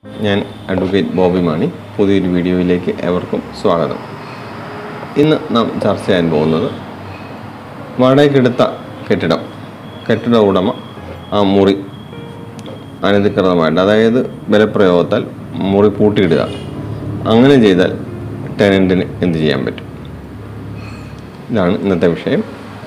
ഞാൻ അഡ്വക്കേറ്റ് ബോബി മാണി പുതിയൊരു വീഡിയോയിലേക്ക് ഏവർക്കും സ്വാഗതം ഇന്ന് നാം ചർച്ച ചെയ്യാൻ പോകുന്നത് വാടകയ്ക്കെടുത്ത കെട്ടിടം കെട്ടിട ഉടമ ആ മുറി അനധികൃതമായിട്ട് അതായത് ബലപ്രയോഗത്താൽ മുറി പൂട്ടിയിടുക അങ്ങനെ ചെയ്താൽ ടെനൻറ്റിന് എന്ത് ചെയ്യാൻ പറ്റും ഇതാണ് ഇന്നത്തെ വിഷയം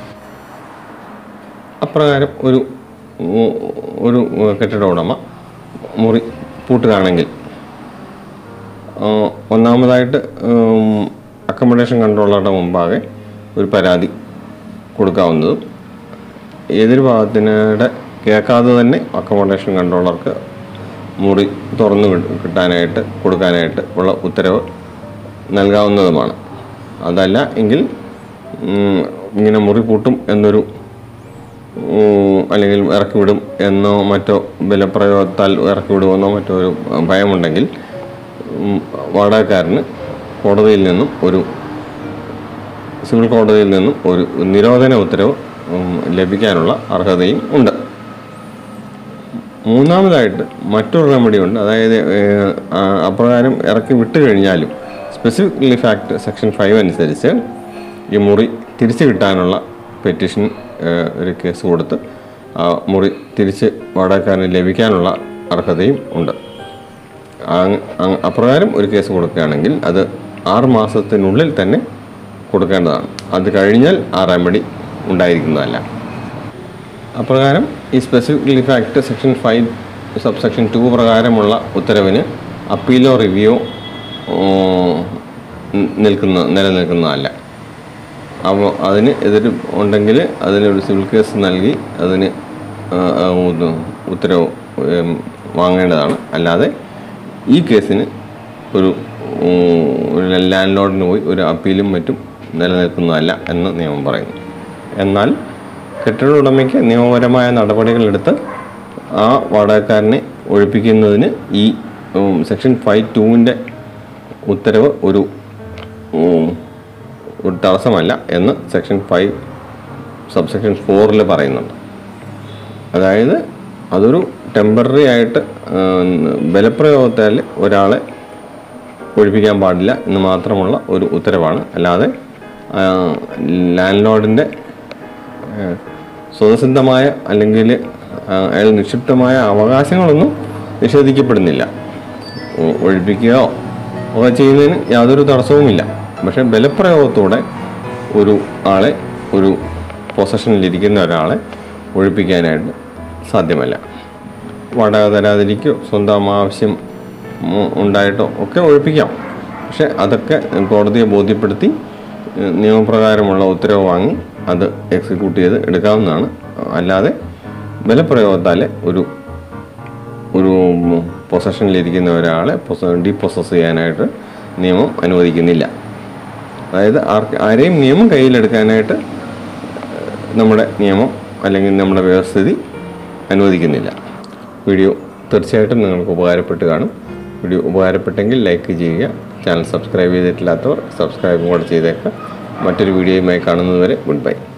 അപ്രകാരം ഒരു ഉ- ഒരു കെട്ടിട ഉടമ മുറി പൂട്ടുകയാണെങ്കിൽ ആ, ഒന്നാമതായിട്ട് അക്കോമഡേഷൻ കൺട്രോളറുടെ മുമ്പാകെ ഒരു പരാതി കൊടുക്കാവുന്നതും എതിർഭാഗത്തിനൂടെ കേൾക്കാതെ തന്നെ അക്കോമഡേഷൻ കൺട്രോളർക്ക് മുറി തുറന്നു കിട്ട- കിട്ടാനായിട്ട് കൊടുക്കാനായിട്ട് ഉള്ള ഉത്തരവ് നൽകാവുന്നതുമാണ് അതല്ല എങ്കിൽ ഉം, ഇങ്ങനെ മുറി പൂട്ടും എന്നൊരു ഉം, അല്ലെങ്കിൽ ഇറക്കി വിടും എന്നോ മറ്റോ ബലപ്രയോഗത്താൽ ഇറക്കി വിടുമെന്നോ മറ്റോ ഒരു ഭയമുണ്ടെങ്കിൽ ഉം, വാടകക്കാരന് കോടതിയിൽ നിന്നും ഒരു സിവിൽ കോടതിയിൽ നിന്നും ഒരു നിരോധന ഉത്തരവ് ഉം, ലഭിക്കാനുള്ള അർഹതയും ഉണ്ട് മൂന്നാമതായിട്ട് മറ്റൊരു റെമഡി ഉണ്ട് അതായത് ഏഹ്, ആ, അപ്രകാരം ഇറക്കി വിട്ട് കഴിഞ്ഞാലും സ്പെസിഫിക് ഫാക്ട് സെക്ഷൻ ഫൈവ് അനുസരിച്ച് ഈ മുറി തിരിച്ചു കിട്ടാനുള്ള പെറ്റീഷൻ ഏഹ്, ഒരു കേസ് കൊടുത്ത് ആ മുറി തിരിച്ച് വാടകക്കാരന് ലഭിക്കാനുള്ള അർഹതയും ഉണ്ട് ആ- ആ- അപ്രകാരം ഒരു കേസ് കൊടുക്കുകയാണെങ്കിൽ അത് ആറ് മാസത്തിനുള്ളിൽ തന്നെ കൊടുക്കേണ്ടതാണ് അത് കഴിഞ്ഞാൽ ആ റെമഡി ഉണ്ടായിരിക്കുന്നതല്ല അപ്രകാരം ഈ specific fact section five subsection two പ്രകാരമുള്ള ഉത്തരവിന് അപ്പീലോ റിവ്യൂ നിൽക്കുന്ന നിലനിൽക്കുന്നതല്ല അപ്പോൾ അതിന് എതിര് ഉണ്ടെങ്കിൽ അതിനൊരു സിവിൽ കേസ് നൽകി അതിന് ആ, ആ, ഉത്ത- ഉത്തരവ് ഉം, വാങ്ങേണ്ടതാണ് അല്ലാതെ ഈ കേസിന് ഒരു ഉം, ഒരു ലാൻഡ് ലോഡിന് പോയി ഒരു അപ്പീലും മറ്റും നിലനിൽക്കുന്നതല്ല എന്ന് നിയമം പറയുന്നു എന്നാൽ കെട്ടിട ഉടമയ്ക്ക് നിയമപരമായ നടപടികളെടുത്ത് ആ വാടകക്കാരനെ ഒഴിപ്പിക്കുന്നതിന് ഈ ഉം, സെക്ഷൻ ഫൈവ് ടുവിൻ്റെ ഉത്തരവ് ഒരു ഉം, ഒരു തടസ്സമല്ല എന്ന് സെക്ഷൻ ഫൈവ് സബ് സെക്ഷൻ ഫോറിൽ പറയുന്നുണ്ട് അതായത് അതൊരു ടെമ്പററി ആയിട്ട് ആ, ബലപ്രയോഗത്താൽ ഒരാളെ ഒഴിപ്പിക്കാൻ പാടില്ല എന്ന് മാത്രമുള്ള ഒരു ഉത്തരവാണ് അല്ലാതെ ലാൻഡ് ലോഡിൻ്റെ സ്വതസിദ്ധമായ അല്ലെങ്കിൽ ആ, അയാൾ നിക്ഷിപ്തമായ അവകാശങ്ങളൊന്നും നിഷേധിക്കപ്പെടുന്നില്ല ഒ- ഒഴിപ്പിക്കുകയോ ഒക്കെ ചെയ്യുന്നതിന് യാതൊരു തടസ്സവുമില്ല പക്ഷേ ബലപ്രയോഗത്തോടെ ഒരു ആളെ ഒരു പൊസഷനിലിരിക്കുന്ന ഒരാളെ ഒഴിപ്പിക്കാനായിട്ട് സാധ്യമല്ല വാടക തരാതിരിക്കോ സ്വന്തം ആവശ്യം ഉം, ഉണ്ടായിട്ടോ ഒക്കെ ഒഴിപ്പിക്കാം പക്ഷെ അതൊക്കെ കോടതിയെ ബോധ്യപ്പെടുത്തി ഏഹ്, നിയമപ്രകാരമുള്ള ഉത്തരവ് വാങ്ങി അത് എക്സിക്യൂട്ട് ചെയ്ത് എടുക്കാവുന്നതാണ് അല്ലാതെ ബലപ്രയോഗത്താൽ ഒരു ഒരു പൊസഷനിലിരിക്കുന്ന ഒരാളെ ഡീപൊസസ് ചെയ്യാനായിട്ട് നിയമം അനുവദിക്കുന്നില്ല അതായത് ആർക്ക് ആരെയും നിയമം കയ്യിലെടുക്കാനായിട്ട് നമ്മുടെ നിയമം അല്ലെങ്കിൽ നമ്മുടെ വ്യവസ്ഥിതി അനുവദിക്കുന്നില്ല വീഡിയോ തീർച്ചയായിട്ടും നിങ്ങൾക്ക് ഉപകാരപ്പെട്ട് കാണും വീഡിയോ ഉപകാരപ്പെട്ടെങ്കിൽ ലൈക്ക് ചെയ്യുക ചാനൽ സബ്സ്ക്രൈബ് ചെയ്തിട്ടില്ലാത്തവർ സബ്സ്ക്രൈബും കൂടെ ചെയ്തേക്കുക മറ്റൊരു വീഡിയോയുമായി കാണുന്നതുവരെ ഗുഡ് ബൈ